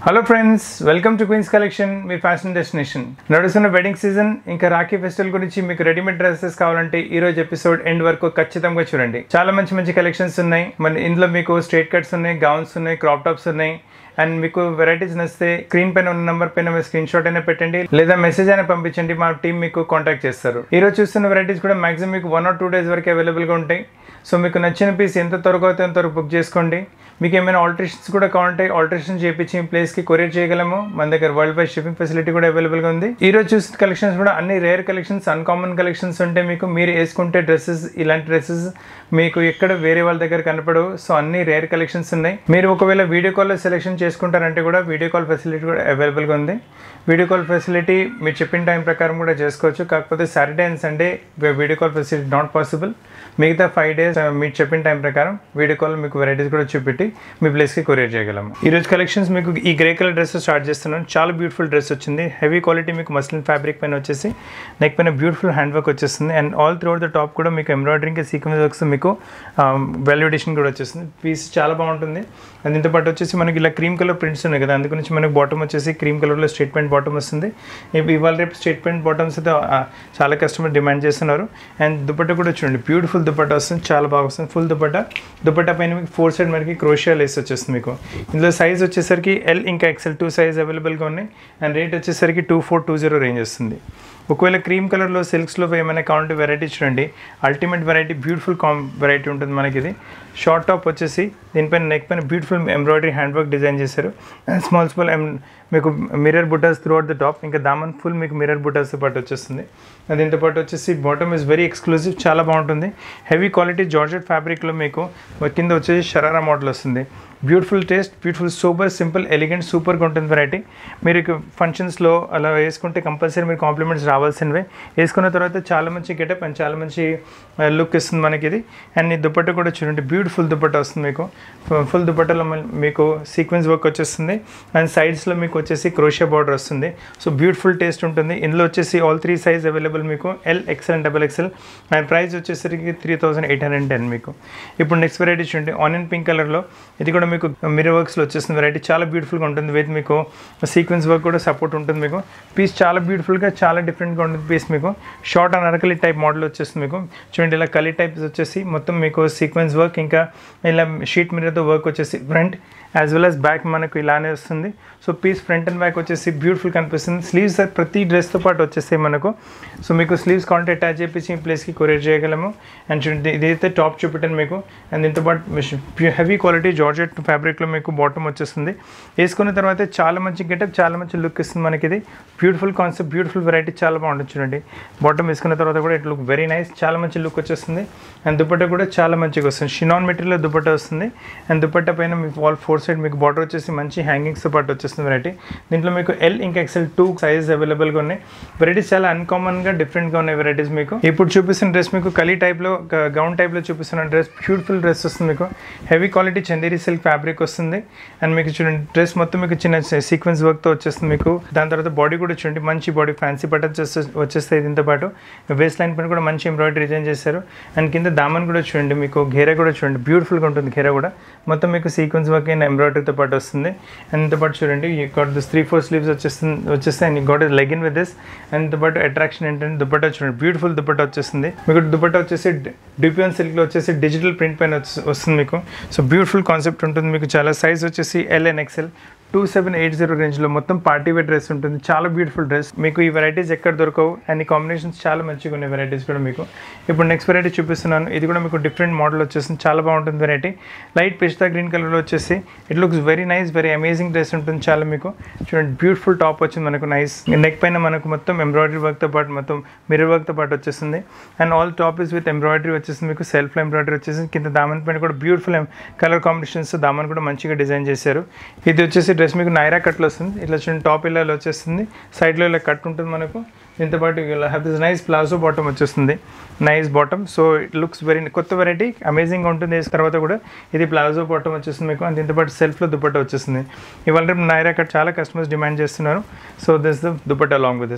hello friends welcome to queens collection మీ fashion destination నడుస్తున్న wedding season ఇంకా Rakhi festival గురించి మీకు రెడీమేడ్ డ్రెస్సెస్ కావాలంటే ఈ రోజు ఎపిసోడ్ ఎండ్ వరకు ఖచ్చితంగా చూడండి చాలా మంచి మంచి కలెక్షన్స్ ఉన్నాయి మన ఇందులో మీకు స్ట్రేట్ కట్స్ ఉన్నాయి గౌన్స్ ఉన్నాయి క్రాప్ టాప్స్ ఉన్నాయి అండ్ మీకు వెరైటీస్ నచ్చితే స్క్రీన్ పైన ఉన్న నెంబర్ పైన మీరు స్క్రీన్ షాట్ అయినా పెట్టండి లేదా మెసేజ్ అయినా పంపించండి మా టీం మీకు కాంటాక్ట్ చేస్తారు ఈ రోజు చూస్తున్న వెరైటీస్ కూడా మాక్సిమం మీకు వన్ ఆర్ టూ డేస్ వరకు అవైలబుల్గా ఉంటాయి సో మీకు నచ్చిన పీస్ ఎంత త్వరగా అయితే అంత త్వరగా బుక్ చేసుకోండి మీకు ఏమైనా ఆల్టరేషన్స్ కూడా కావాలంటే ఆల్టరేషన్ చేయించి ఈ ప్లేస్కి కొరియర్ చేయగలము మన దగ్గర వరల్డ్ వైడ్ షిప్పింగ్ ఫెసిలిటీ కూడా అవైలబుల్గా ఉంది ఈ రోజు చూసిన కలెక్షన్స్ కూడా అన్ని రేర్ కలెక్షన్స్ అన్కామన్ కలెక్షన్స్ ఉంటే మీకు మీరు వేసుకుంటే డ్రెస్సెస్ ఇలాంటి డ్రెస్సెస్ మీకు ఎక్కడ వేరే వాళ్ళ దగ్గర కనపడవు సో అన్ని రేర్ కలెక్షన్స్ ఉన్నాయి మీరు ఒకవేళ వీడియో కాల్లో సెలెక్షన్ చేసుకుంటారంటే కూడా వీడియో కాల్ ఫెసిలిటీ కూడా అవైలబుల్గా ఉంది వీడియో కాల్ ఫెసిలిటీ మీరు చెప్పిన టైం ప్రకారం కూడా చేసుకోవచ్చు కాకపోతే Saturday and Sunday video call facility not possible మిగతా ఫైవ్ డేస్ మీరు చెప్పిన టైం ప్రకారం వీడియో కాల్ మీకు వెరైటీస్ కూడా చూపెట్టి మీ ప్లేస్కి కొరియర్ చేయగలము ఈ రోజు కలెక్షన్స్ మీకు ఈ గ్రే కలర్ డ్రెస్ స్టార్ట్ చేస్తున్నాను చాలా బ్యూటిఫుల్ డ్రెస్ వచ్చింది హెవీ క్వాలిటీ మీకు మస్లిన్ ఫ్యాబ్రిక్ పైన వచ్చేసి నెక్ పైన బ్యూటిఫుల్ హ్యాండ్ వర్క్ వచ్చేస్తుంది and all through the top కూడా మీకు ఎంబ్రాయిడరింగ్ సీక్వెన్స్ వర్క్స్ మీకు వాల్యుడేషన్ కూడా వచ్చేస్తుంది పీస్ చాలా బాగుంటుంది అండ్ దీంతో పాటు వచ్చేసి మనకి ఇలా క్రీమ్ కలర్ ప్రింట్స్ ఉన్నాయి కదా అందుగురించి మనకి బాటమ్ వచ్చేసి క్రీమ్ కలర్లో స్ట్రేట్ ప్యాంట్ బాటమ్ వస్తుంది ఇప్పుడు ఇవాళ రేపు స్ట్రేట్ ప్యాంట్ బాటమ్స్ అయితే ఆ, చాలా కస్టమర్ డిమాండ్ చేస్తున్నారు అండ్ దుపట్టా కూడా చూడండి బ్యూటిఫుల్ దుపట్టా వస్తుంది చాలా బాగా వస్తుంది ఫుల్ దుపట్టా దుపట్టా పైన మీకు ఫోర్ సైడ్ మనకి క్రోషియా లేస్ వచ్చేస్తుంది మీకు ఇందులో సైజ్ వచ్చేసరికి ఎల్ ఇంకా ఎక్సెల్ టూ సైజ్ అవైలబుల్గా ఉన్నాయి అండ్ రేట్ వచ్చేసరికి two four two zero range వస్తుంది ఒకవేళ క్రీమ్ కలర్లో సిల్క్స్లో ఏమైనా కావాలంటే వెరైటీ చూడండి ultimate variety beautiful calm variety ఉంటుంది మనకి ఇది షార్ట్ టాప్ వచ్చేసి దీనిపైన నెక్ పైన beautiful embroidery hand work design చేశారు అండ్ స్మాల్ స్మాల్ మీకు మిర్రర్ బుటాస్ త్రూ అవుట్ ద టాప్ ఇంకా దామన్ ఫుల్ మీకు మిర్రర్ బుటాస్తో పాటు వచ్చేస్తుంది అండ్ దీంతో పాటు వచ్చేసి బాటమ్ ఇస్ వెరీ ఎక్స్క్లూజివ్ చాలా బాగుంటుంది హెవీ క్వాలిటీ జార్జెట్ ఫ్యాబ్రిక్లో మీకు కింద వచ్చేసి షరారా మోడల్ వస్తుంది beautiful taste beautiful super simple elegant సూపర్గా ఉంటుంది వెరైటీ మీరు ఇక ఫంక్షన్స్లో అలా వేసుకుంటే కంపల్సరీ మీరు కాంప్లిమెంట్స్ రావాల్సినవే వేసుకున్న తర్వాత చాలా మంచి గెటప్ అండ్ చాలా మంచి లుక్ ఇస్తుంది మనకి ఇది అండ్ ఈ దుపట్టా కూడా చూడండి బ్యూటిఫుల్ దుపట్టా వస్తుంది మీకు ఫుల్ దుపట్టాలో మళ్ళీ మీకు సీక్వెన్స్ వర్క్ వచ్చేస్తుంది అండ్ సైడ్స్లో మీకు వచ్చేసి క్రోషియా బార్డర్ వస్తుంది సో బ్యూటిఫుల్ టేస్ట్ ఉంటుంది ఇందులో వచ్చేసి ఆల్ త్రీ సైజ్ అవైలబుల్ మీకు L XL and double XL and price వచ్చేసరికి three thousand eight hundred ten మీకు ఇప్పుడు నెక్స్ట్ వెరైటీ చూడండి ఆనియన్ పింక్ కలర్లో ఇది కూడా మీకు మిర్రర్ వర్క్స్లో వచ్చేస్తుంది వెరైటీ చాలా బ్యూటిఫుల్గా ఉంటుంది విత్ మీకు సీక్వెన్స్ వర్క్ కూడా సపోర్ట్ ఉంటుంది మీకు పీస్ చాలా బ్యూటిఫుల్గా చాలా డిఫరెంట్గా ఉంటుంది పీస్ మీకు షార్ట్ అండ్ అరకలి టైప్ మోడల్ వచ్చేస్తుంది మీకు చూడండి ఇలా కలీ టైప్స్ వచ్చేసి మొత్తం మీకు సీక్వెన్స్ వర్క్ ఇంకా ఇలా షీట్ మిర్రర్తో వర్క్ వచ్చేసి front as well as back మనకు ఇలానే వస్తుంది so piece front and back వచ్చేసి బ్యూటిఫుల్ కనిపిస్తుంది స్లీవ్స్ ప్రతి డ్రెస్తో పాటు వచ్చేస్తాయి మనకు సో మీకు స్లీవ్స్ కాంటే అటాచ్ చేపించి ఈ ప్లేస్కి కొరియర్ చేయగలము అండ్ చూడండి ఇదైతే టాప్ చూపెట్టాను మీకు అండ్ దీంతో పాటు హెవీ క్వాలిటీ జార్జెట్ ఫ్యాబ్రిక్లో మీకు బాటమ్ వచ్చేస్తుంది వేసుకున్న తర్వాత చాలా మంచి గెటప్ చాలా మంచి లుక్ ఇస్తుంది మనకి ఇది బ్యూటిఫుల్ కాన్సెప్ట్ బ్యూటిఫుల్ వెరైటీ చాలా బాగుంటుంది చూడండి బాటమ్ వేసుకున్న తర్వాత కూడా ఇట్ లుక్ వెరీ నైస్ చాలా మంచి లుక్ వచ్చేస్తుంది అండ్ దుపట్టా కూడా చాలా మంచిగా వస్తుంది షినాన్ మెటీరియల్ దుపట్టా వస్తుంది అండ్ దుపట్టా పైన మీకు వాల్ ఫోర్ సైడ్ మీకు బార్డర్ వచ్చేసి మంచి హ్యాంగింగ్స్తో పాటు వచ్చేస్తుంది వెరైటీ దీంట్లో మీకు ఎల్ ఇంకా ఎక్సెల్ టూ సైజ్ అవైలబుల్గా ఉన్నాయి వెరైటీస్ చాలా అన్కామన్గా డిఫరెంట్గా ఉన్నాయి వెరైటీస్ మీకు ఇప్పుడు చూపిస్తున్న డ్రెస్ మీకు కలీ టైప్లో గౌన్ టైప్లో చూపిస్తున్న డ్రెస్ బ్యూటిఫుల్ డ్రెస్ వస్తుంది మీకు heavy quality Chanderi silk fabric వస్తుంది అండ్ మీకు చూడండి డ్రెస్ మొత్తం మీకు చిన్న సీక్వెన్స్ వర్క్తో వచ్చేస్తుంది మీకు దాని తర్వాత బాడీ కూడా చూడండి మంచి బాడీ ఫ్యాన్సీ బటన్స్ వచ్చేస్తాయి దీంతో పాటు వేస్ట్ లైన్ పైన కూడా మంచి ఎంబ్రాయిడరీ డిజైన్ చేశారు అండ్ కింద దామన్ కూడా చూడండి మీకు ఘేరా కూడా చూడండి బ్యూటిఫుల్గా ఉంటుంది ఘేరా కూడా మొత్తం మీకు సీక్వెన్స్ వర్క్ అయిన ఎంబ్రాయిడరీతో పాటు వస్తుంది అండ్ దీంతో పాటు చూడండి ఈ got this three four sleeves వచ్చేస్తుంది వచ్చేస్తాయి and got legging with this and దీంతో పాటు అట్రాక్షన్ ఏంటంటే దుపట్టా చూడండి బ్యూటిఫుల్ దుపట్టా వచ్చేస్తుంది మీకు దుపట్టా వచ్చేసి డిపియన్ సిల్క్లో వచ్చేసి డిజిటల్ ప్రింట్ పైన వచ్చి- వస్తుంది మీకు సో బ్యూటిఫుల్ కాన్సెప్ట్ ఉంటుంది మీకు చాలా సైజ్ వచ్చేసి L and XL two seven eight zero రేంజ్లో మొత్తం పార్టీ వేర్ డ్రెస్ ఉంటుంది చాలా బ్యూటిఫుల్ డ్రెస్ మీకు ఈ వెరైటీస్ ఎక్కడ దొరకవు అండ్ ఈ కాంబినేషన్స్ చాలా మంచిగా ఉన్నాయి వెరైటీస్ కూడా మీకు ఇప్పుడు నెక్స్ట్ వెరైటీ చూపిస్తున్నాను ఇది కూడా మీకు డిఫరెంట్ మోడల్ వచ్చేసింది చాలా బాగుంటుంది వెరైటీ లైట్ పిస్తా గ్రీన్ కలర్లో వచ్చేసి it looks very nice very amazing dress ఉంటుంది చాలా మీకు చూడండి బ్యూటిఫుల్ టాప్ వచ్చింది మనకు నైస్ నెక్ పైన మనకు మొత్తం ఎంబ్రాయిడరీ వర్క్తో పాటు మొత్తం మిర్రర్ వర్క్తో పాటు వచ్చేస్తుంది and all top is with embroidery వచ్చేసి మీకు సెల్ఫ్ ఎంబ్రాయిడరీ వచ్చేసి కింద దామన్ పైన కూడా బ్యూటిఫుల్ కలర్ కాంబినేషన్స్ దామన్ కూడా మంచిగా డిజైన్ చేశారు ఇది వచ్చేసి డ్రెస్ మీకు నైరా కట్లో వస్తుంది ఇట్లా చూడండి టాప్ ఇలా ఇలా వచ్చేస్తుంది సైడ్లో ఇలా కట్ ఉంటుంది మనకు దీంతో పాటు ఇలా have this nice palazzo bottom వచ్చేస్తుంది nice bottom so it looks very కొత్త వెరైటీ అమేజింగ్ ఉంటుంది వేసిన తర్వాత కూడా ఇది ప్లాజో బాటమ్ వచ్చేస్తుంది మీకు అండ్ దీంతో పాటు సెల్ఫ్లో దుపట్టా వచ్చేస్తుంది ఇవాళ రేపు నైరా కట్ చాలా కస్టమర్స్ డిమాండ్ చేస్తున్నారు so this the dupatta along with this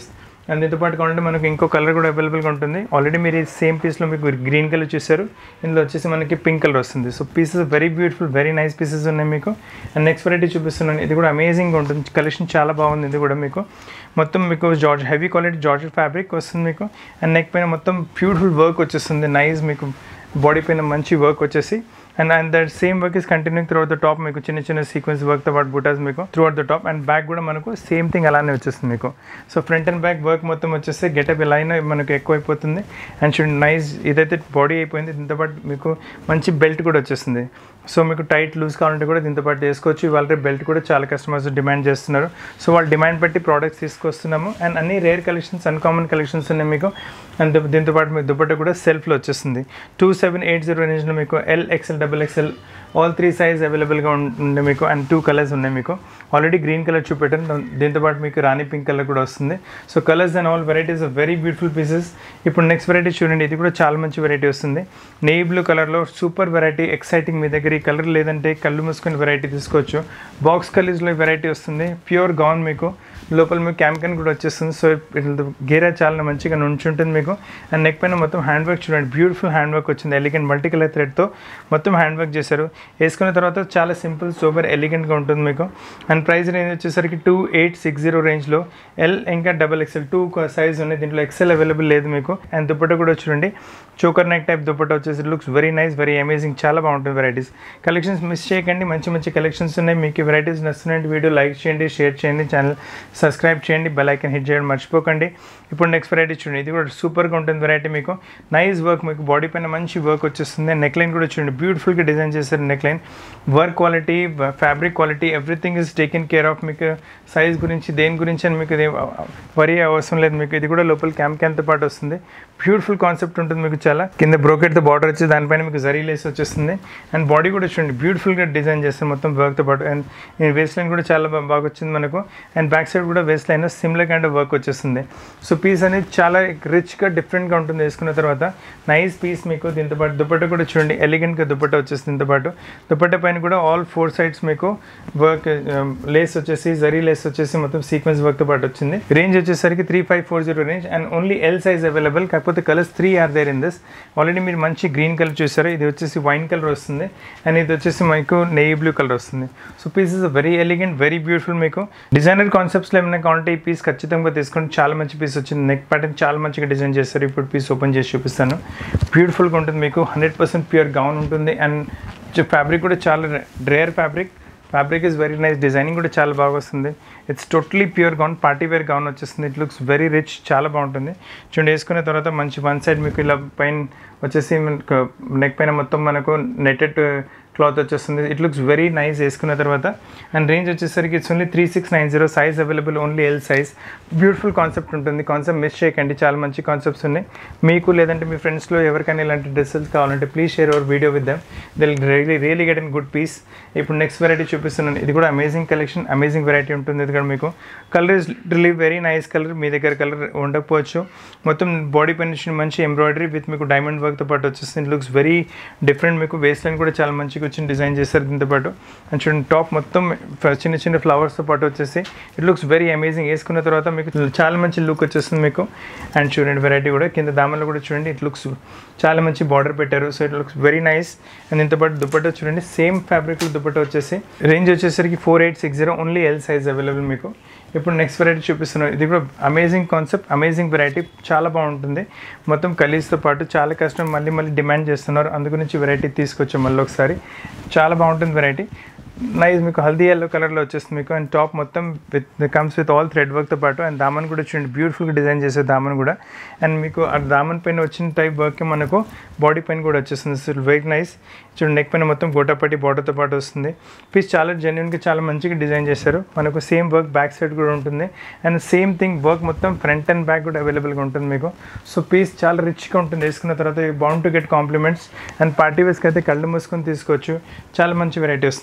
and దీంతో పాటు కావాలంటే మనకి ఇంకో కలర్ కూడా అవైలబుల్గా ఉంటుంది ఆల్రెడీ మీరు ఈ సేమ్ పీస్లో మీకు గ్రీన్ కలర్ చూసారు ఇందులో వచ్చేసి మనకి పింక్ కలర్ వస్తుంది so pieces very beautiful very nice pieces ఉన్నాయి మీకు అండ్ నెక్స్ట్ వెరైటీ చూపిస్తున్నాను ఇది కూడా అమేజింగ్గా ఉంటుంది కలెక్షన్ చాలా బాగుంది ఇది కూడా మీకు మొత్తం మీకు georgette heavy quality georgette fabric వస్తుంది మీకు అండ్ నెక్ పైన మొత్తం బ్యూటిఫుల్ వర్క్ వచ్చేస్తుంది నైస్ మీకు బాడీ పైన మంచి వర్క్ వచ్చేసి and and that same work is continuing through the top మీకు చిన్న చిన్న సీక్వెన్స్ వర్క్తో పాటు బుటాస్ మీకు throughout the top and back కూడా మనకు సేమ్ థింగ్ అలానే వచ్చేస్తుంది మీకు so front and back work మొత్తం వచ్చేస్తే గెటప్ ఇలా అయినా మనకు ఎక్కువ అయిపోతుంది అండ్ షుడ్ నైస్ ఇదైతే బాడీ అయిపోయింది దీంతో పాటు మీకు మంచి బెల్ట్ కూడా వచ్చేస్తుంది సో మీకు టైట్ లూజ్ కావాలంటే కూడా దీంతో పాటు చేసుకోవచ్చు వాళ్ళ బెల్ట్ కూడా చాలా కస్టమర్స్ డిమాండ్ చేస్తున్నారు సో వాళ్ళు డిమాండ్ బట్టి ప్రోడక్ట్స్ తీసుకొస్తున్నాము అండ్ అన్ని రేర్ కలెక్షన్స్ అన్కామన్ కలెక్షన్స్ ఉన్నాయి మీకు అండ్ దీంతో పాటు మీకు దుపట్ట కూడా సెల్ఫ్లో వచ్చేస్తుంది టూ సెవెన్ ఎయిట్ జీరో రేంజ్లో మీకు L XL double XL all three size అవైలబుల్గా ఉంది మీకు అండ్ టూ కలర్స్ ఉన్నాయి మీకు ఆల్రెడీ గ్రీన్ కలర్ చూపెట్టాను దీంతో పాటు మీకు రాణి పింక్ కలర్ కూడా వస్తుంది so colours and all varieties of very beautiful pieces ఇప్పుడు నెక్స్ట్ వెరైటీ చూడండి ఇది కూడా చాలా మంచి వెరైటీ వస్తుంది నెయ్యి బ్లూ కలర్లో సూపర్ వెరైటీ ఎక్సైటింగ్ మీ దగ్గర ఈ కలర్ లేదంటే కళ్ళు మూసుకుని వెరైటీ తీసుకోవచ్చు బాక్స్ కలర్స్లో వెరైటీ వస్తుంది ప్యూర్ గౌన్ మీకు లోపల మీకు క్యామ్కన్ కూడా వచ్చేస్తుంది సో ఇట్లా గేరా చాలా మంచిగా నుంచుంటుంది మీకు అండ్ నెక్ పైన మొత్తం హ్యాండ్ వర్క్ చూడండి బ్యూటిఫుల్ హ్యాండ్ వర్క్ వచ్చింది ఎలిగెంట్ మల్టీ కలర్ థ్రెడ్తో మొత్తం హ్యాండ్ వర్క్ చేశారు వేసుకున్న తర్వాత చాలా సింపుల్ సూపర్ ఎలిగెంట్గా ఉంటుంది మీకు అండ్ ప్రైస్ రేంజ్ వచ్చేసరికి టూ ఎయిట్ సిక్స్ జీరో రేంజ్లో ఎల్ ఇంకా డబల్ ఎక్స్ఎల్ టూ సైజ్ ఉన్నాయి దీంట్లో ఎక్సెల్ అవైలబుల్ లేదు మీకు అండ్ దుప్పట్ట కూడా చూడండి చోకర్ నెక్ టైప్ దుప్పట్ట వచ్చేసి looks very nice very amazing చాలా బాగుంటుంది వెరైటీస్ కలెక్షన్స్ మిస్ చేయకండి మంచి మంచి కలెక్షన్స్ ఉన్నాయి మీకు వెరైటీస్ నచ్చుతున్నాయంటే వీడియో లైక్ చేయండి షేర్ చేయండి ఛానల్ సబ్స్క్రైబ్ చేయండి బెల్ ఐకన్ హిట్ చేయడం మర్చిపోకండి ఇప్పుడు నెక్స్ట్ వెరైటీ చూడండి ఇది కూడా సూపర్గా ఉంటుంది వెరైటీ మీకు నైస్ వర్క్ మీకు బాడీ పైన మంచి వర్క్ వచ్చేస్తుంది నెక్ లైన్ కూడా చూడండి బ్యూటిఫుల్గా డిజైన్ చేశారు neck line work quality fabric quality everything is taken care of మీకు సైజ్ గురించి దేని గురించి అని మీకు వరీ అవసరం లేదు మీకు ఇది కూడా లోపల క్యామ్ క్యాన్తో పాటు వస్తుంది బ్యూటిఫుల్ కాన్సెప్ట్ ఉంటుంది మీకు చాలా కింద బ్రోకెట్తో బార్డర్ వచ్చి దానిపైన మీకు జరీ లేస్ వచ్చేస్తుంది అండ్ బాడీ కూడా చూడండి బ్యూటిఫుల్గా డిజైన్ చేస్తారు మొత్తం వర్క్తో పాటు అండ్ వేస్ట్ లైన్ కూడా చాలా బా- బాగా వచ్చింది మనకు అండ్ బ్యాక్ సైడ్ కూడా waist line similar kind of work వచ్చేస్తుంది సో పీస్ అనేది చాలా రిచ్గా డిఫరెంట్గా ఉంటుంది వేసుకున్న తర్వాత నైస్ పీస్ మీకు దీంతో పాటు దుపట్ట కూడా చూడండి ఎలిగెంట్గా దుపట్ట వచ్చేస్తుంది దీంతో పాటు దుపట్ట పైన కూడా ఆల్ ఫోర్ సైడ్స్ మీకు వర్క్ లేస్ వచ్చేసి జరీ లేస్ వచ్చేసి మొత్తం సీక్వెన్స్ వర్క్తో పాటు వచ్చింది రేంజ్ వచ్చేసరికి three five four zero range and only L size available కాకపోతే colours three are there in this already మీరు మంచి గ్రీన్ కలర్ చూసారు ఇది వచ్చేసి వైన్ కలర్ వస్తుంది అండ్ ఇది వచ్చేసి మీకు నెయ్యి బ్లూ కలర్ వస్తుంది so piece is very elegant very beautiful మీకు డిజైనర్ కాన్సెప్ట్స్లో ఏమైనా కావాలంటే ఈ పీస్ ఖచ్చితంగా తీసుకొని చాలా మంచి పీస్ వచ్చింది నెక్ ప్యాటర్న్ చాలా మంచిగా డిజైన్ చేస్తారు ఇప్పుడు పీస్ ఓపెన్ చేసి చూపిస్తాను బ్యూటిఫుల్గా ఉంటుంది మీకు హండ్రెడ్ పర్సెంట్ ప్యూర్ గౌన్ ఉంటుంది అండ్ ఫ్యాబ్రిక్ కూడా చాలా rare fabric fabric is very nice designing కూడా చాలా బాగా వస్తుంది it's totally pure gown party wear gown వచ్చేస్తుంది ఇట్ లుక్స్ వెరీ రిచ్ చాలా బాగుంటుంది చూడండి వేసుకున్న తర్వాత మంచి వన్ సైడ్ మీకు ఇలా పైన వచ్చేసి నెక్ పైన మొత్తం మనకు నెట్టెడ్ క్లాత్ వచ్చేస్తుంది ఇట్ లుక్స్ వెరీ నైస్ వేసుకున్న తర్వాత అండ్ రేంజ్ వచ్చేసరికి it's only three six nine zero size available only L size beautiful concept ఉంటుంది కాన్సెప్ట్ మిస్ చేయకండి చాలా మంచి కాన్సెప్ట్స్ ఉన్నాయి మీకు లేదంటే మీ ఫ్రెండ్స్లో ఎవరికైనా ఇలాంటి డ్రెస్సెస్ కావాలంటే please share our video with them they'll really really get in good piece ఇప్పుడు నెక్స్ట్ వెరైటీ చూపిస్తున్నాను ఇది కూడా అమేజింగ్ కలెక్షన్ అమేజింగ్ వెరైటీ ఉంటుంది ఇది కూడా మీకు colour is literally very nice colour మీ దగ్గర కలర్ ఉండకపోవచ్చు మొత్తం బాడీ పైన చిన్న మంచి ఎంబ్రాయిడరీ విత్ మీకు డైమండ్ వర్క్తో పాటు వచ్చేస్తుంది లుక్స్ వెరీ డిఫరెంట్ మీకు వేస్ట్ లైన్ కూడా చాలా మంచిగా వచ్చిన డిజైన్ చేస్తారు దీంతో పాటు అండ్ చూడండి టాప్ మొత్తం ఫ- చిన్న చిన్న ఫ్లవర్స్తో పాటు వచ్చేసి ఇట్ లుక్స్ వెరీ అమేజింగ్ వేసుకున్న తర్వాత మీకు చాలా మంచి లుక్ వచ్చేస్తుంది మీకు అండ్ చూడండి వెరైటీ కూడా కింద దామన్లో కూడా చూడండి ఇట్ లుక్స్ చాలా మంచి బార్డర్ పెట్టారు so it looks very nice and దీంతో పాటు దుపట్టా చూడండి సేమ్ ఫ్యాబ్రిక్ దుపట్టా వచ్చేసి రేంజ్ వచ్చేసరికి four eight six zero only L size available మీకు ఇప్పుడు నెక్స్ట్ వెరైటీ చూపిస్తున్నాను ఇది కూడా అమేజింగ్ కాన్సెప్ట్ అమేజింగ్ వెరైటీ చాలా బాగుంటుంది మొత్తం కలీస్తో పాటు చాలా కస్టమర్ మళ్ళీ మళ్ళీ డిమాండ్ చేస్తున్నారు అందుగురించి వెరైటీ తీసుకొచ్చాం మళ్ళీ ఒకసారి చాలా బాగుంటుంది వెరైటీ నైస్ మీకు హల్దీ ఎల్లో కలర్లో వచ్చేస్తుంది మీకు అండ్ టాప్ మొత్తం with comes with all thread వర్క్తో పాటు అండ్ దామన్ కూడా చూడండి బ్యూటిఫుల్గా డిజైన్ చేసే దామన్ కూడా అండ్ మీకు ఆ దామన్ పైన వచ్చిన టైప్ వర్క్ మనకు బాడీ పైన కూడా వచ్చేస్తుంది సో వెరీ నైస్ చూడండి నెక్ పైన మొత్తం గోటాపట్టి బార్డర్తో పాటు వస్తుంది పీస్ చాలా జెన్యున్గా చాలా మంచిగా డిజైన్ చేశారు మనకు సేమ్ వర్క్ బ్యాక్ సైడ్ కూడా ఉంటుంది అండ్ సేమ్ థింగ్ వర్క్ మొత్తం ఫ్రంట్ అండ్ బ్యాక్ కూడా అవైలబుల్గా ఉంటుంది మీకు సో పీస్ చాలా రిచ్గా ఉంటుంది వేసుకున్న తర్వాత bound to get compliments and party వేస్కి అయితే కళ్ళు మూసుకొని తీసుకోవచ్చు చాలా మంచి వెరైటీ వస్తుంది మీకు దీని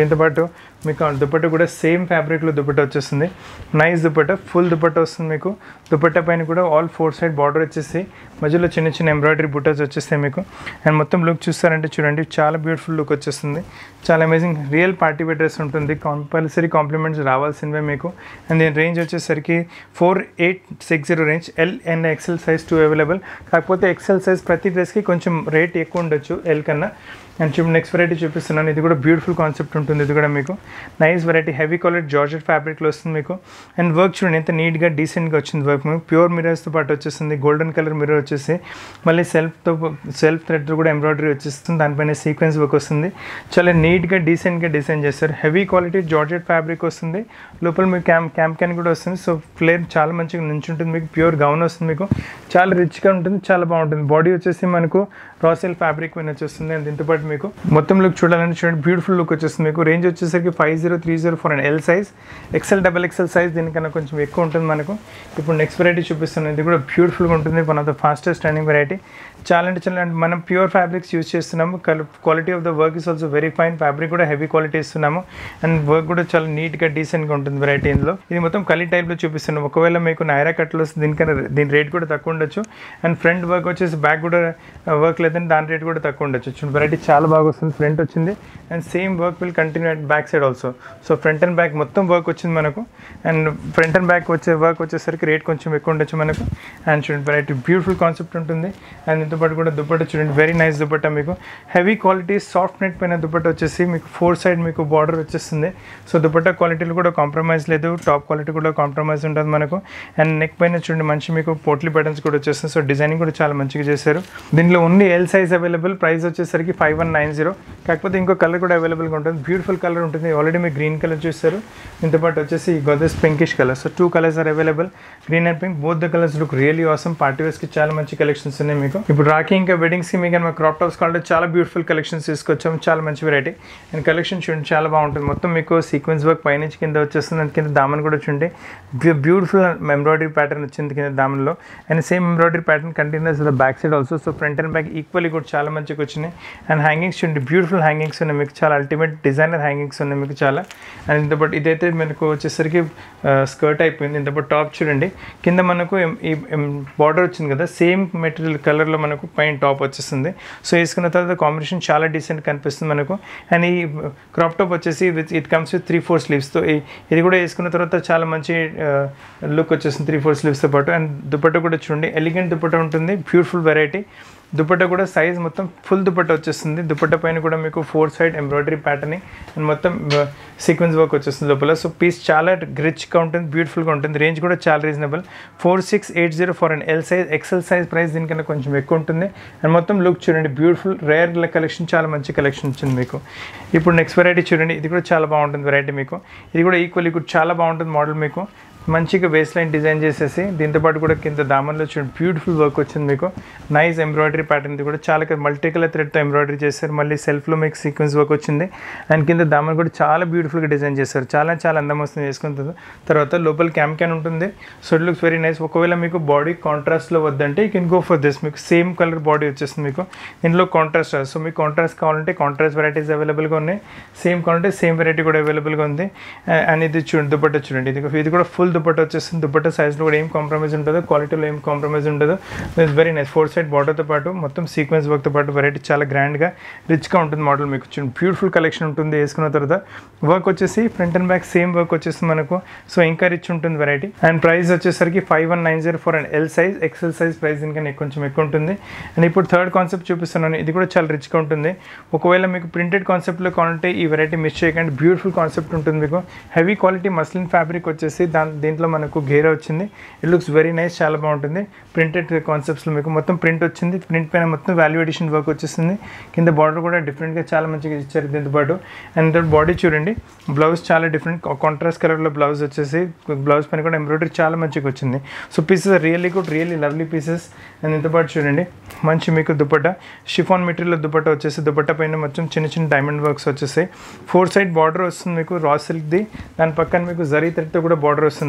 దీంతో పాటు మీకు దుపట్ట కూడా సేమ్ ఫ్యాబ్రిక్లో దుపట్ట వచ్చేస్తుంది నైస్ దుపట్ట ఫుల్ దుపట్ట వస్తుంది మీకు దుపట్ట పైన కూడా ఆల్ ఫోర్ సైడ్ బార్డర్ వచ్చేసి మధ్యలో చిన్న చిన్న ఎంబ్రాయిడరీ బుట్టస్ వచ్చేస్తాయి మీకు అండ్ మొత్తం లుక్ చూస్తారంటే చూడండి చాలా బ్యూటిఫుల్ లుక్ వచ్చేస్తుంది చాలా amazing real party wear dress ఉంటుంది కంపల్సరీ కాంప్లిమెంట్స్ రావాల్సినవే మీకు అండ్ దీని రేంజ్ వచ్చేసరికి four eight six zero range L and XL size too available కాకపోతే ఎక్సెల్ సైజ్ ప్రతి డ్రెస్కి కొంచెం రేట్ ఎక్కువ ఉండొచ్చు ఎల్ కన్నా అండ్ చూపు నెక్స్ట్ వెరైటీ చూపిస్తున్నాను ఇది కూడా బ్యూటిఫుల్ కాన్సెప్ట్ ఉంటుంది ఇది కూడా మీకు nice variety heavy quality georgette ఫ్యాబ్రిక్లో వస్తుంది మీకు అండ్ వర్క్ చూడండి ఎంత నీట్గా డీసెంట్గా వచ్చింది వర్క్ మీకు ప్యూర్ మిరర్స్తో పాటు వచ్చేస్తుంది గోల్డెన్ కలర్ మిర్రర్ వచ్చేసి మళ్ళీ సెల్ఫ్తో సెల్ఫ్ థ్రెడ్తో కూడా ఎంబ్రాయిడరీ వచ్చేస్తుంది దానిపైన సీక్వెన్స్ వర్క్ వస్తుంది చాలా నీట్గా డీసెంట్గా డిజైన్ చేస్తారు హెవీ క్వాలిటీ జార్జెట్ ఫ్యాబ్రిక్ వస్తుంది లోపల మీకు క్యామ్ క్యాంప్ క్యాన్ కూడా వస్తుంది సో ఫ్లేర్ చాలా మంచిగా నుంచి ఉంటుంది మీకు ప్యూర్ గౌన్ వస్తుంది మీకు చాలా రిచ్గా ఉంటుంది చాలా బాగుంటుంది బాడీ వచ్చేసి మనకు రాసెల్ ఫ్యాబ్రిక్ పైన వచ్చేస్తుంది అండ్ దీంతో పాటు మీకు మొత్తం లుక్ చూడాలంటే చూడండి బ్యూటిఫుల్ లుక్ వచ్చేస్తుంది మీకు రేంజ్ వచ్చేసరికి five zero three zero four and L size XL double XL size దీనికన్నా కొంచెం ఎక్కువ ఉంటుంది మనకు ఇప్పుడు నెక్స్ట్ వెరైటీ చూపిస్తున్నాను ఇది కూడా బ్యూటిఫుల్గా ఉంటుంది one of the fastest running variety చాలా అంటే చాలా అంటే మనం ప్యూర్ ఫ్యాబ్రిక్స్ యూస్ చేస్తున్నాము quality of the work is also very fine fabric కూడా హెవీ క్వాలిటీ ఇస్తున్నాము అండ్ వర్క్ కూడా చాలా నీట్గా డీసెంట్గా ఉంటుంది వెరైటీ ఇందులో ఇది మొత్తం కలీ టైప్లో చూపిస్తున్నాం ఒకవేళ మీకు నైరా కట్లో వస్తే దీనికన్నా దీని రేట్ కూడా తక్కువ ఉండొచ్చు అండ్ ఫ్రంట్ వర్క్ వచ్చేసి బ్యాక్ కూడా వర్క్ లేదంటే దాని రేట్ కూడా తక్కువ ఉండొచ్చు చూడండి వెరైటీ చాలా బాగా వస్తుంది ఫ్రంట్ వచ్చింది and same work will continue at back side also so front and back మొత్తం వర్క్ వచ్చింది మనకు అండ్ ఫ్రంట్ అండ్ బ్యాక్ వచ్చే వర్క్ వచ్చేసరికి రేట్ కొంచెం ఎక్కువ ఉండొచ్చు మనకు అండ్ చూడండి వెరైటీ బ్యూటిఫుల్ కాన్సెప్ట్ ఉంటుంది అండ్ దీంతో పాటు కూడా దుపట్ట చూడండి వెరీ నైస్ దుపట్ట మీకు హెవీ క్వాలిటీ సాఫ్ట్ నెట్ పైన దుపట్ట వచ్చేసి మీకు ఫోర్ సైడ్ మీకు బార్డర్ వచ్చేస్తుంది సో దుపట్ట క్వాలిటీలో కూడా కాంప్రమైజ్ లేదు టాప్ క్వాలిటీ కూడా కాంప్రమైజ్ ఉంటుంది మనకు అండ్ నెక్ పైన చూడండి మంచి మీకు పోట్లీ బటన్స్ కూడా వచ్చేస్తుంది సో డిజైనింగ్ కూడా చాలా మంచిగా చేశారు దీనిలో only L size available price వచ్చేసరికి ఫైవ్ వన్ నైన్ జీరో కాకపోతే ఇంకో కలర్ కూడా అవైలబుల్గా ఉంటుంది బ్యూటిఫుల్ కలర్ ఉంటుంది ఆల్రెడీ మీరు గ్రీన్ కలర్ చూస్తారు దీంతో పాటు వచ్చేసి గోదస్ pinkish colour so two colours are available green and pink both the colours look really awesome party వేస్కి చాలా మంచి కలెక్షన్స్ ఉన్నాయి మీకు ఇప్పుడు రాఖీ ఇంకా వెడ్డింగ్స్కి మీకు మా క్రాప్ టాప్స్ కావాలంటే చాలా బ్యూటిఫుల్ కలెక్షన్స్ తీసుకొచ్చాము చాలా మంచి వెరైటీ అండ్ కలెక్షన్ చూడండి చాలా బాగుంటుంది మొత్తం మీకు సీక్వెన్స్ వర్క్ పైనుంచి కింద వచ్చేస్తుంది అండ్ కింద దామన్ కూడా చూడండి బ్యూటిఫుల్ ఎంబ్రాయిడరీ ప్యాటర్న్ వచ్చింది కింద దామన్లో and same embroidery pattern continues back side also so front and back equally కూడా చాలా మంచిగా వచ్చినాయి అండ్ హ్యాంగింగ్స్ చూడండి బ్యూటిఫుల్ హ్యాంగింగ్స్ ఉన్నాయి మీకు చాలా అల్టిమేట్ డిజైనర్ హ్యాంగింగ్స్ ఉన్నాయి మీకు చాలా అండ్ ఇంత బట్ ఇదైతే మనకు వచ్చేసరికి స్కర్ట్ అయిపోయింది ఇంత బట్ టాప్ చూడండి కింద మనకు ఎం- ఈ బార్డర్ వచ్చింది కదా సేమ్ మెటీరియల్ కలర్లో మనకు పైన టాప్ వచ్చేస్తుంది సో వేసుకున్న తర్వాత కాంబినేషన్ చాలా డీసెంట్ కనిపిస్తుంది మనకు అండ్ ఈ క్రాప్ టాప్ వచ్చేసి with it comes with three four స్లీవ్స్తో ఇది కూడా వేసుకున్న తర్వాత చాలా మంచి లుక్ వచ్చేస్తుంది త్రీ ఫోర్ స్లీవ్స్తో పాటు అండ్ దుపట్ట కూడా చూడండి ఎలిగెంట్ దుపట్ట ఉంటుంది బ్యూటిఫుల్ వెరైటీ దుపట్ట కూడా సైజ్ మొత్తం ఫుల్ దుపట్ట వచ్చేస్తుంది దుపట్ట పైన కూడా మీకు four side embroidery pattern and మొత్తం సీక్వెన్స్ వర్క్ వచ్చేస్తుంది లోపల సో పీస్ చాలా రిచ్గా ఉంటుంది బ్యూటిఫుల్గా ఉంటుంది రేంజ్ కూడా చాలా reasonable four six eight zero four and L size XL size price దీనికన్నా కొంచెం ఎక్కువ ఉంటుంది అండ్ మొత్తం లుక్ చూడండి బ్యూటిఫుల్ రేర్ కలెక్షన్ చాలా మంచి కలెక్షన్ వచ్చింది మీకు ఇప్పుడు నెక్స్ట్ వెరైటీ చూడండి ఇది కూడా చాలా బాగుంటుంది వెరైటీ మీకు ఇది కూడా ఈక్వల్లీ కూడా చాలా బాగుంటుంది మోడల్ మీకు మంచిగా వేస్ట్ లైన్ డిజైన్ చేసేసి దీంతో పాటు కూడా కింద దామన్లో చూడండి బ్యూటిఫుల్ వర్క్ వచ్చింది మీకు నైస్ ఎంబ్రాయిడరీ ప్యాటర్న్ ఇది కూడా చాలా మల్టీ కలర్ థ్రెడ్తో ఎంబ్రాయిడరీ చేశారు మళ్ళీ సెల్ఫ్లో మీకు సీక్వెన్స్ వర్క్ వచ్చింది అండ్ కింద దామన్ కూడా చాలా బ్యూటిఫుల్గా డిజైన్ చేశారు చాలా చాలా అందం వస్తుంది వేసుకున్న తర్వాత లోపల క్యామ్ క్యాన్ ఉంటుంది so it looks very nice ఒకవేళ మీకు బాడీ కాంట్రాస్ట్లో వద్దంటే you can go for this మీకు సేమ్ కలర్ బాడీ వచ్చేస్తుంది మీకు దీనిలో కాంట్రాస్ట్ సో మీకు కాంట్రాస్ట్ కావాలంటే కాంట్రాస్ట్ వెరైటీస్ అవైలబుల్గా ఉన్నాయి సేమ్ కావాలంటే సేమ్ వెరైటీ కూడా అవైలబుల్గా ఉంది అండ్ ఇది చూడండి దుపట్ట చూడండి ఇది ఇది కూడా ఫుల్ దుపట్ట వచ్చేస్తుంది దుపట్ట సైజ్లో కూడా ఏం కాంప్రమైజ్ ఉండదు క్వాలిటీలో ఏం కాంప్రమైజ్ ఉండదు it's very nice four side బార్డర్తో పాటు మొత్తం సీక్వెన్స్ వర్క్తో పాటు వెరైటీ చాలా గ్రాండ్గా రిచ్గా ఉంటుంది మోడల్ మీకు చూడండి బ్యూటిఫుల్ కలెక్షన్ ఉంటుంది వేసుకున్న తర్వాత వర్క్ వచ్చేసి front and back same work వచ్చేస్తుంది మనకు సో ఇంకా రిచ్ ఉంటుంది వెరైటీ అండ్ ప్రైస్ వచ్చేసరికి five one nine zero four and L size XL size price దీనికన్నా కొంచెం ఎక్కువ ఉంటుంది అండ్ ఇప్పుడు థర్డ్ కాన్సెప్ట్ చూపిస్తున్నాను ఇది కూడా చాలా రిచ్గా ఉంటుంది ఒకవేళ మీకు ప్రింటెడ్ కాన్సెప్ట్లో కావాలంటే ఈ వెరైటీ మిస్ చేయకండి బ్యూటిఫుల్ కాన్సెప్ట్ ఉంటుంది మీకు హెవీ క్వాలిటీ మస్లిన్ ఫ్యాబ్రిక్ వచ్చేసి దాని దీంట్లో మనకు గేర్ వచ్చింది ఇట్ లుక్స్ వెరీ నైస్ చాలా బాగుంటుంది ప్రింటెడ్ కాన్సెప్ట్స్లో మీకు మొత్తం ప్రింట్ వచ్చింది ప్రింట్ పైన మొత్తం వాల్యూ ఎడిషన్ వర్క్ వచ్చేసింది కింద బార్డర్ కూడా డిఫరెంట్గా చాలా మంచిగా ఇచ్చారు దీంతో పాటు అండ్ బాడీ చూడండి బ్లౌజ్ చాలా డిఫరెంట్ కాంట్రాస్ట్ కలర్లో బ్లౌజ్ వచ్చేసి బ్లౌజ్ పైన కూడా ఎంబ్రాయిడరీ చాలా మంచిగా వచ్చింది so pieces really good really lovely pieces and దీంతో పాటు చూడండి మంచి మీకు దుపట్ట షిఫాన్ మెటీరియల్ దుపట్ట వచ్చేసి దుపట్ట పైన మొత్తం చిన్న చిన్న డైమండ్ వర్క్స్ వచ్చేసాయి ఫోర్ సైడ్ బార్డర్ వస్తుంది మీకు రా సిల్క్ది దాని పక్కన మీకు జరీ థ్రెడ్తో కూడా బార్డర్ వస్తుంది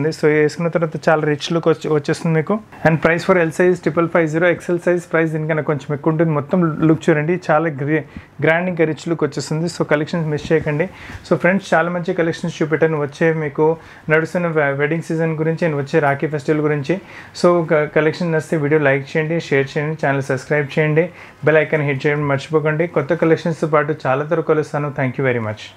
వస్తుంది సో ఇది వేసుకున్న తర్వాత చాలా రిచ్ లుక్ వచ్చి వచ్చేస్తుంది మీకు and price for L size triple five zero XL size price దీనికన్నా కొంచెం ఎక్కువ ఉంటుంది మొత్తం లుక్ చూడండి చాలా గ్రే గ్రాండ్ ఇంకా రిచ్ లుక్ వచ్చేస్తుంది సో కలెక్షన్స్ మిస్ చేయకండి సో ఫ్రెండ్స్ చాలా మంచి కలెక్షన్స్ చూపెట్టాను వచ్చే మీకు నడుస్తున్న వెడ్డింగ్ సీజన్ గురించి అండ్ వచ్చే రాఖీ ఫెస్టివల్ గురించి సో కలెక్షన్ నచ్చితే వీడియో లైక్ చేయండి షేర్ చేయండి ఛానల్ సబ్స్క్రైబ్ చేయండి బెల్ ఐకాన్ హిట్ చేయడం మర్చిపోకండి కొత్త కలెక్షన్స్తో పాటు చాలా త్వరగా కలుస్తాను థ్యాంక్ యూ వెరీ మచ్